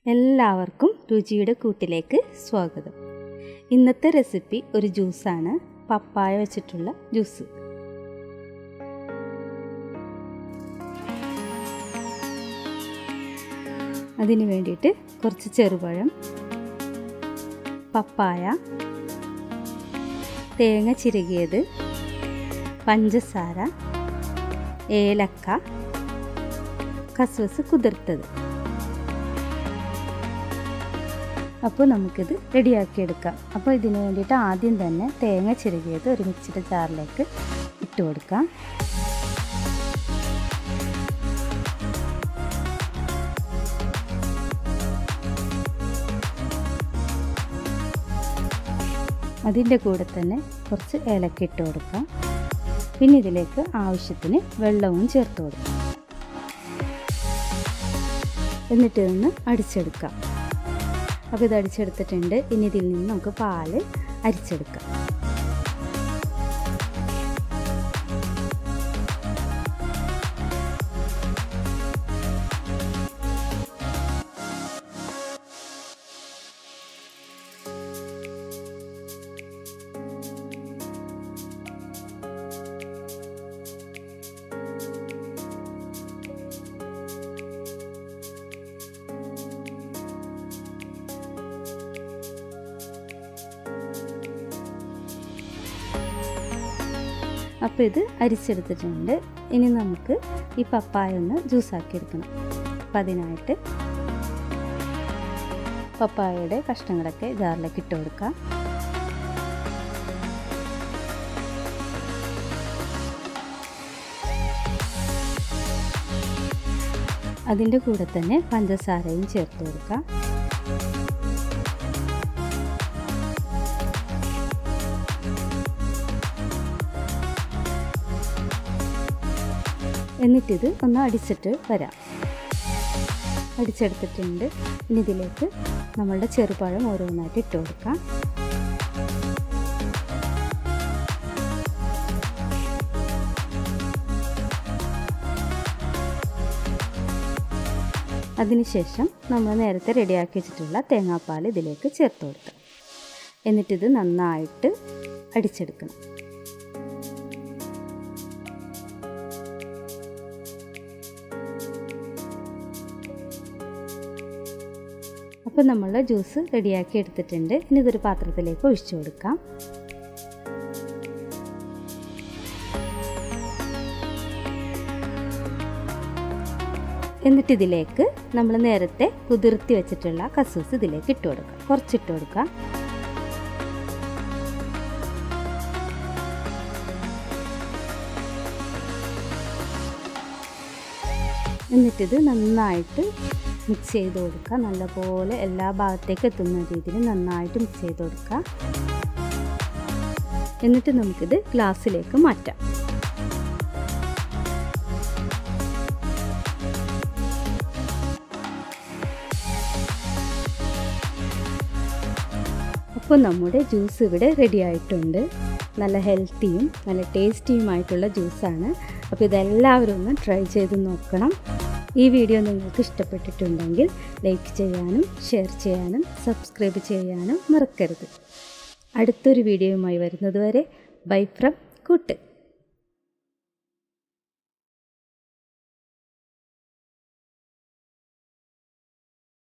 എല്ലാവർക്കും രുചിയുടെ കൂട്ടിലേക്ക് സ്വാഗതം ഇന്നത്തെ റെസിപ്പി ഒരു ജ്യൂസാണ് പപ്പായ വെച്ചിട്ടുള്ള ജ്യൂസ് അതിന് വേണ്ടിയിട്ട് കുറച്ച് ചെറുപഴം പപ്പായ തേങ്ങ ചിരകിയത് പഞ്ചസാര ഏലക്ക കസ്വസ് കുതിർത്തത് അപ്പോൾ നമുക്കിത് റെഡിയാക്കി എടുക്കാം അപ്പോൾ ഇതിന് വേണ്ടിയിട്ട് ആദ്യം തന്നെ തേങ്ങ ചിരകിയത് ഒരു മിക്സിയുടെ ജാറിലേക്ക് ഇട്ട് കൊടുക്കാം അതിൻ്റെ കൂടെ തന്നെ കുറച്ച് ഏലക്ക ഇട്ട് കൊടുക്കാം പിന്നെ ഇതിലേക്ക് ആവശ്യത്തിന് വെള്ളവും ചേർത്ത് കൊടുക്കാം എന്നിട്ട് ഇതൊന്ന് അടിച്ചെടുക്കാം അപ്പോൾ ഇത് അടിച്ചെടുത്തിട്ടുണ്ട് ഇനി ഇതിൽ നിന്ന് നമുക്ക് പാല് അരിച്ചെടുക്കാം അപ്പോൾ ഇത് അരിച്ചെടുത്തിട്ടുണ്ട് ഇനി നമുക്ക് ഈ പപ്പായ ഒന്ന് ജ്യൂസാക്കി എടുക്കണം അപ്പം അതിനായിട്ട് പപ്പായയുടെ കഷ്ണങ്ങളൊക്കെ ജാറിലേക്ക് ഇട്ട് കൊടുക്കാം അതിൻ്റെ കൂടെ തന്നെ പഞ്ചസാരയും ചേർത്ത് കൊടുക്കാം എന്നിട്ടിത് ഒന്ന് അടിച്ചിട്ട് വരാം അടിച്ചെടുത്തിട്ടുണ്ട് ഇനി ഇതിലേക്ക് നമ്മളുടെ ചെറുപഴം ഓരോന്നായിട്ട് ഇട്ട് കൊടുക്കാം അതിനുശേഷം നമ്മൾ നേരത്തെ റെഡിയാക്കി വെച്ചിട്ടുള്ള തേങ്ങാപ്പാൽ ഇതിലേക്ക് ചേർത്ത് കൊടുക്കാം എന്നിട്ടിത് നന്നായിട്ട് അടിച്ചെടുക്കണം അപ്പോൾ നമ്മൾ ജ്യൂസ് റെഡിയാക്കി എടുത്തിട്ടുണ്ട് ഇനി ഇതൊരു പാത്രത്തിലേക്ക് ഒഴിച്ചു കൊടുക്കാം എന്നിട്ട് ഇതിലേക്ക് നമ്മൾ നേരത്തെ കുതിർത്തി വെച്ചിട്ടുള്ള കസൂസ് ഇതിലേക്ക് ഇട്ട് കൊടുക്കാം കുറച്ചിട്ട് കൊടുക്കാം എന്നിട്ടിത് നന്നായിട്ട് മിക്സ് ചെയ്ത് കൊടുക്കുക നല്ലപോലെ എല്ലാ ഭാഗത്തേക്ക് എത്തുന്ന രീതിയിൽ നന്നായിട്ട് മിക്സ് ചെയ്ത് കൊടുക്കുക എന്നിട്ട് നമുക്കിത് ഗ്ലാസ്സിലേക്ക് മാറ്റാം അപ്പോൾ നമ്മുടെ ജ്യൂസ് ഇവിടെ റെഡി ആയിട്ടുണ്ട് നല്ല ഹെൽത്തിയും നല്ല ടേസ്റ്റിയുമായിട്ടുള്ള ജ്യൂസാണ് അപ്പോൾ ഇതെല്ലാവരും ഒന്ന് ട്രൈ ചെയ്ത് നോക്കണം ഈ വീഡിയോ നിങ്ങൾക്ക് ഇഷ്ടപ്പെട്ടിട്ടുണ്ടെങ്കിൽ ലൈക്ക് ചെയ്യാനും ഷെയർ ചെയ്യാനും സബ്സ്ക്രൈബ് ചെയ്യാനും മറക്കരുത് അടുത്തൊരു വീഡിയോയുമായി വരുന്നതുവരെ ബൈ ഫ്രം കൂട്ട്